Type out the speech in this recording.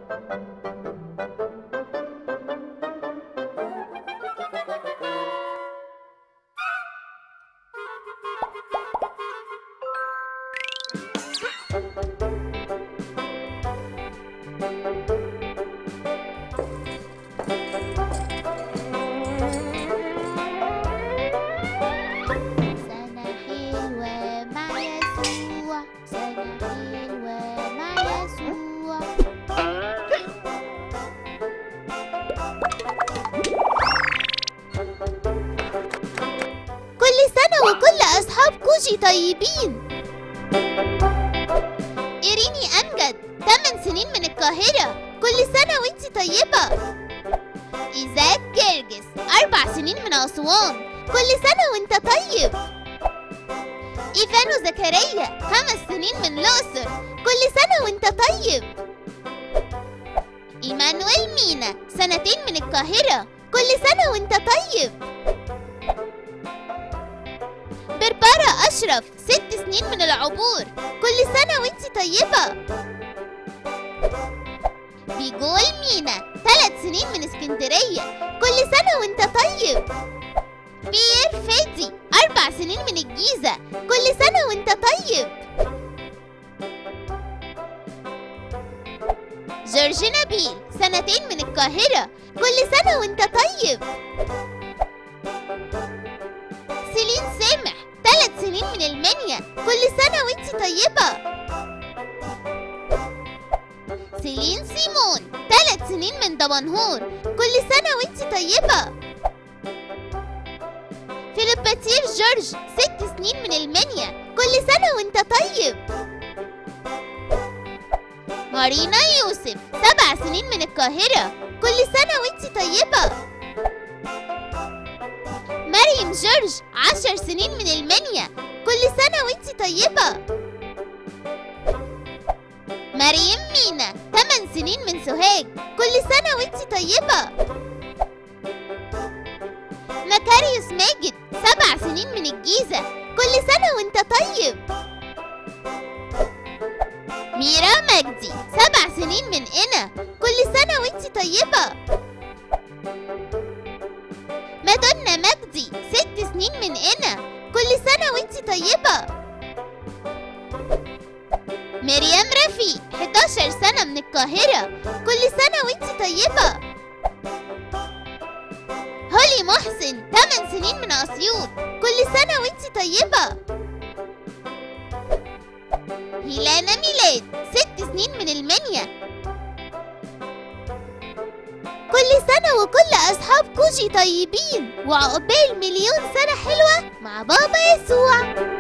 سنة حلوة مع يسوع سنة حلوة مع يسوع كل سنة وكل أصحاب كوجي طيبين إيريني أمجد 8 سنين من القاهرة كل سنة وانتي طيبة إيزاك جرجس أربع سنين من أسوان كل سنة وانت طيب إيفانو زكريا خمس سنين من الأقصر كل سنة وانت طيب إيمانويل مينا سنتين من القاهرة كل سنة وانت طيب بربارة أشرف ست سنين من العبور كل سنة وانت طيبة بيجول مينا ثلاث سنين من اسكندرية كل سنة وانت طيب بير فادي أربع سنين من الجيزة كل سنة وانت طيب جورج نبيل سنتين من القاهرة كل سنة وانت طيب سيلين سامح ثلاث سنين من المنيا كل سنة وانت طيبة سيلين سيمون ثلاث سنين من دمنهور كل سنة وانت طيبة فيليباتير جورج ست سنين من المنيا كل سنة وانت طيب مارينا يوسف سبع سنين من القاهرة كل سنة وانت طيبة مريم جورج عشر سنين من المنيا كل سنة وانت طيبة مريم مينا 8 سنين من سوهاج كل سنة وانت طيبة مكاريوس ماجد سبع سنين من الجيزة كل سنة وانت طيب ميرا مجدي سبع سنين من قنا كل سنة وانت طيبة مادونا مجدي ست سنين من قنا كل سنة وانت طيبة مريم رفيق 11 سنة من القاهرة كل سنة وانت طيبة هولي محسن 8 سنين من أسيوط كل سنة وانت طيبة هيلانا ميلاد 6 سنين من المنيا كل سنة وكل أصحاب كوجي طيبين وعقبال مليون سنة حلوة مع بابا يسوع